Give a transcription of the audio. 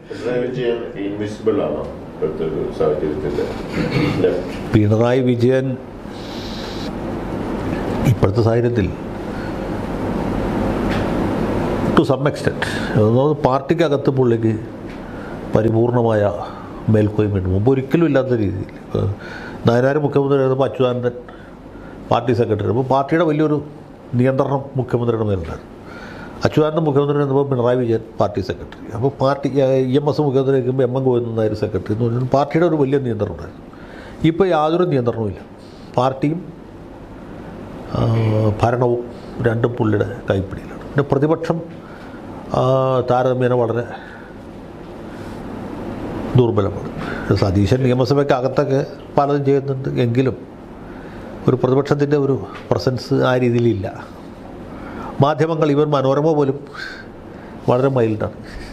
Pinarayi Vijayan invisible ആണോ ഇപ്പോഴത്തെ ഒരു സാഹചര്യത്തിൽ ലെഫ്റ്റ് പിണറായി വിജയൻ ഇപ്പോഴത്തെ സാഹചര്യത്തിൽ ടു സം എക്സ്റ്റെൻറ്റ് അതായത് പാർട്ടിക്കകത്ത് പുള്ളിക്ക് പരിപൂർണമായ മേൽക്കോയ്മയുണ്ട് മുമ്പ് ഒരിക്കലും ഇല്ലാത്ത രീതിയിൽ ഇപ്പോൾ നായനാർ മുഖ്യമന്ത്രി ആയിരുന്നപ്പോൾ അച്യുതാനന്ദൻ പാർട്ടി സെക്രട്ടറി അപ്പോൾ പാർട്ടിയുടെ വലിയൊരു നിയന്ത്രണം മുഖ്യമന്ത്രിയുടെ മേലുണ്ടായിരുന്നു അച്യുതാനന്ദൻ മുഖ്യമന്ത്രി ആയിരുന്നപ്പോൾ പിണറായി വിജയൻ പാർട്ടി സെക്രട്ടറി അപ്പോൾ പാർട്ടി ഇ എം എസ് മുഖ്യമന്ത്രി ആയിരിക്കുമ്പോൾ M M Govindan Nair secretary എന്ന് പറഞ്ഞാൽ പാർട്ടിയുടെ ഒരു വലിയ നിയന്ത്രണം ഉണ്ടായിരുന്നു ഇപ്പോൾ യാതൊരു നിയന്ത്രണവുമില്ല പാർട്ടിയും ആ, ഭരണവും രണ്ടും പുള്ളിയുടെ കൈപ്പിടിയിലാണ് പിന്നെ പ്രതിപക്ഷം ആ, താരതമ്യേന വളരെ ദുർബലമാണ് സതീശൻ നിയമസഭയ്ക്ക് അകത്തൊക്കെ പലതും ചെയ്യുന്നുണ്ട് എങ്കിലും ഒരു പ്രതിപക്ഷത്തിൻ്റെ ഒരു പ്രസൻസ് ആ രീതിയിലില്ല മാധ്യമങ്ങൾ ഇവർ മനോരമ പോലും വളരെ മൈൽഡാണ്